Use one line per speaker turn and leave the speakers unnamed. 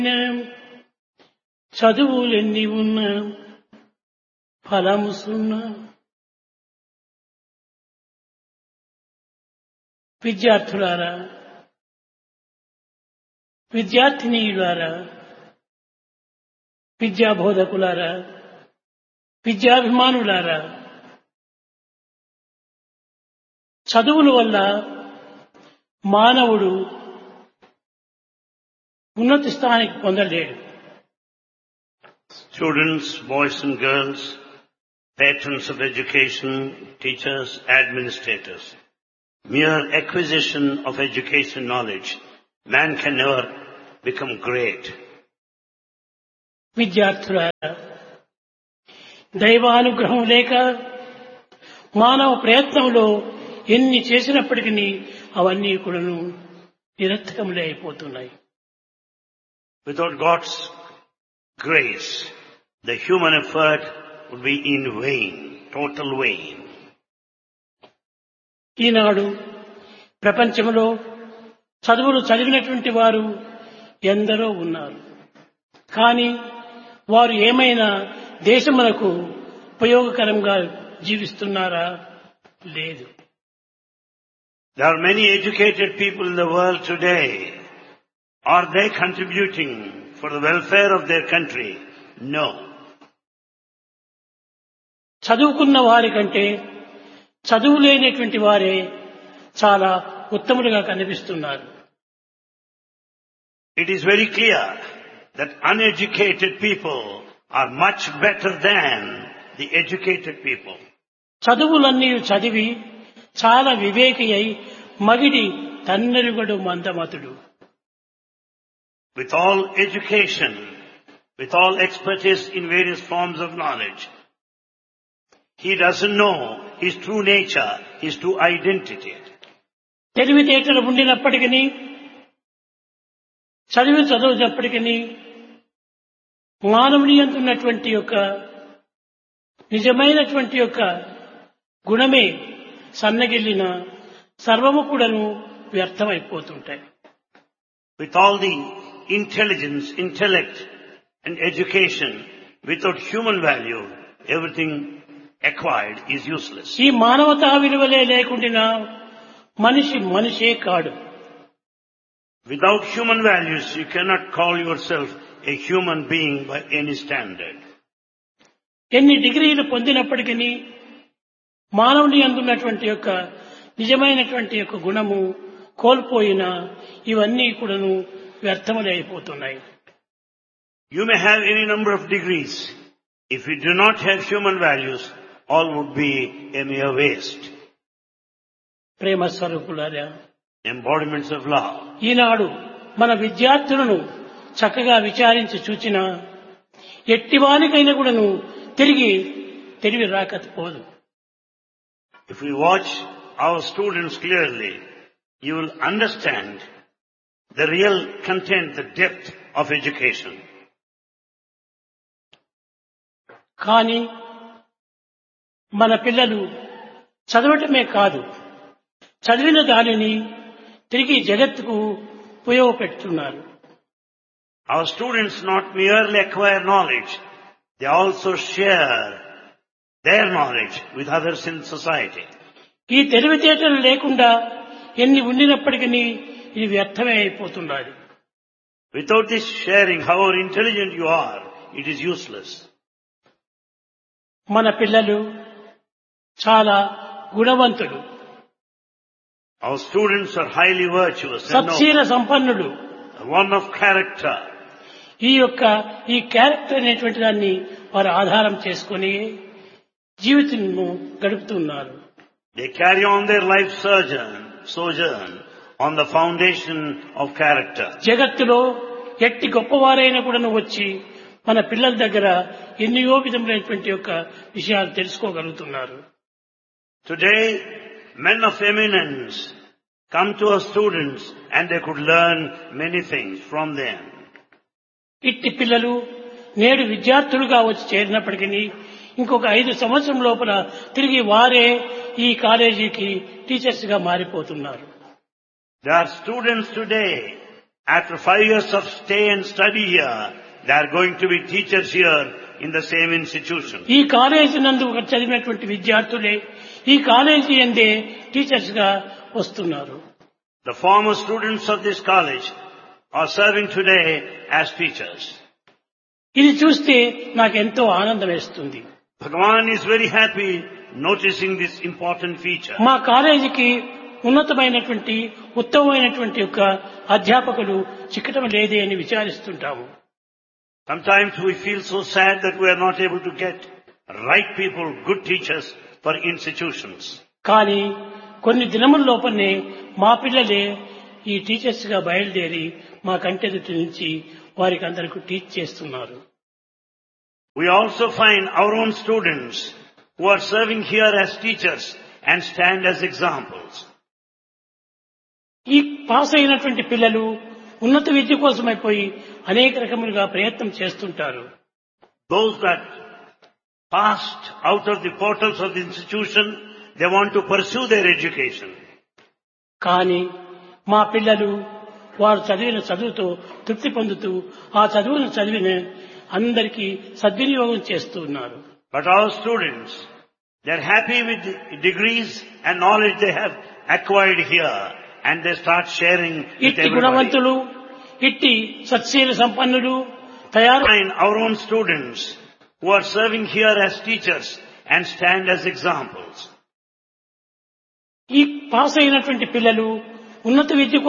చదువులెన్ని ఉన్నా ఫలము సున్నా విద్యార్థులారా విద్యార్థినీయులారా విద్యా బోధకులారా విద్యాభిమానులారా చదువుల వల్ల మానవుడు ఉన్నత స్థానానికి పొందలేడు
Students, boys and girls, patrons of education, teachers, administrators. Mere acquisition of education knowledge, man can never become great.
విద్యార్థులారా దైవానుగ్రహం లేక మానవ ప్రయత్నంలో ఎన్ని చేసినప్పటికీ అవన్నీ కూడాను నిరర్థకములే అయిపోతున్నాయి
Without God's grace, the human effort would be in vain, total vain.
ఈనాడు ప్రపంచంలో చదువులు చదివినటువంటి వారు ఎందరో ఉన్నారు కానీ వారు ఏమైనా దేశమునకు ఉపయోగకరంగా జీవిస్తున్నారా లేదు
There are many educated people in the world today. Are they contributing for the welfare of their country? No.
చదువుకున్న వారి కంటే చదువు లేనటువంటి వారే చాలా ఉత్తములుగా కనిపిస్తున్నారు
It is very clear that uneducated people are much better than the educated people.
చదువులన్నీ చదివి చాలా వివేకి అయి మగిడి తన్నెరుగడు మందమతుడు
With all education, with all expertise in various forms of knowledge, he doesn't know his true nature, his true identity.
తెలివితేటలు ఉండినప్పటికీ చదివి చదువునప్పటికీ మానవుని ఉన్నటువంటి యొక్క నిజమైనటువంటి యొక్క గుణమే సన్నగిల్లిన సర్వము కూడాను వ్యర్థమైపోతుంటాయి
With all the intelligence, intellect and education, without human value, everything acquired is useless.
ఈ మానవతా విలువలే లేకుండా మనిషి మనిషే కాడు
Without human values, you cannot call yourself a human being by any standard.
ఎన్ని డిగ్రీలు పొందినప్పటికీ మానవుని అందున్నటువంటి యొక్క నిజమైనటువంటి యొక్క గుణము కోల్పోయిన ఇవన్నీ కూడాను వ్యర్థములే అయిపోతున్నాయి
You may have any number of degrees. If you do not have human values, all would be a mere waste.
ప్రేమ స్వరూపులారా
Embodiments of love.
ఈనాడు మన విద్యార్థులను చక్కగా విచారించి చూచిన ఎట్టివానికైనా కూడాను తిరిగి తెలివి రాకపోదు
If we watch our students clearly, you will understand the real content, the depth of education.
కానీ మన పిల్లలు చదవటమే కాదు చదివిన దానిని తిరిగి జగత్తుకు ఉపయోగపెడుతున్నారు
Our students not merely acquire knowledge, they also share their knowledge with others in society.
ఈ తెలివితేటలు లేకుండా ఎన్ని ఉండినప్పటికీ ఇది వ్యర్థమే అయిపోతున్నది
Without this sharing, however intelligent you are, it is useless.
మన పిల్లలు చాలా గుణవంతుడు
Our students are highly virtuous and
సత్శీల సంపన్నుడు
noble, one of character.
ఈ యొక్క ఈ క్యారెక్టర్ అనేటువంటి దాన్ని వారు ఆధారం చేసుకొని జీవితంను గడుపుతున్నారు
They carry on their life sojourn, sojourn on the foundation of character.
జగత్తులో ఎట్టి గొప్పవారైనా కూడా వచ్చి మన పిల్లల దగ్గర ఎన్నో విధములైనటువంటి యొక్క విషయాలు తెలుసుకోగలుగుతున్నారు
Today, men of eminence come to our students and they could learn many things from them.
ఇట్టి పిల్లలు నేడు విద్యార్థులుగా వచ్చి చేరినప్పటికీ ఇంకొక ఐదు సంవత్సరం లోపల తిరిగి వారే ఈ కాలేజీకి టీచర్స్ గా మారిపోతున్నారు
There are students today After five years of stay and study here, they are going to be teachers here in the same institution.
ఈ కాలేజీ నందు చదివినటువంటి విద్యార్థులే ఈ కాలేజీ అందే టీచర్స్ గా వస్తున్నారు
The former students of this college are serving today as teachers.
ఇది చూస్తే నాకు ఎంతో ఆనందం వేస్తుంది
Bhagavan is very happy noticing this important feature.
మా కాలేజీకి ఉన్నతమైనటువంటి ఉత్తమమైనటువంటి యొక్క అధ్యాపకులు చిక్కటం లేదే అని విచారిస్తుంటాము
Sometimes we feel so sad that we are not able to get right people, good teachers for institutions.
కానీ కొన్ని దినముల లోపలనే మా పిల్లలే ఈ టీచర్స్ గా బయలుదేరి మా కంటెదుటి నుంచి వారికి అందరికి టీచ్ చేస్తున్నారు
We also find our own students who are serving here as teachers and stand as examples.
ఈ పాస్ అయినటువంటి పిల్లలు ఉన్నత విద్య కోసమైపోయి అనేక రకములుగా ప్రయత్నం చేస్తుంటారు
Those that passed out of the portals of the institution, they want to pursue their education.
కానీ మా పిల్లలు వారు చదివిన చదువుతో తృప్తి పొందుతూ ఆ చదువును చదివిన అందరికీ సద్వినియోగం చేస్తూ ఉన్నారు
But our students, they're happy with the degrees and knowledge they have acquired here and they start sharing with
ఇట్టి
everybody.
గుణవంతులు ఇట్టి సత్శీల సంపన్నులు తయారు
Find our own students who are serving here as teachers and stand as examples.
ఈ pass అయినటువంటి పిల్లలు ఉన్నత విద్య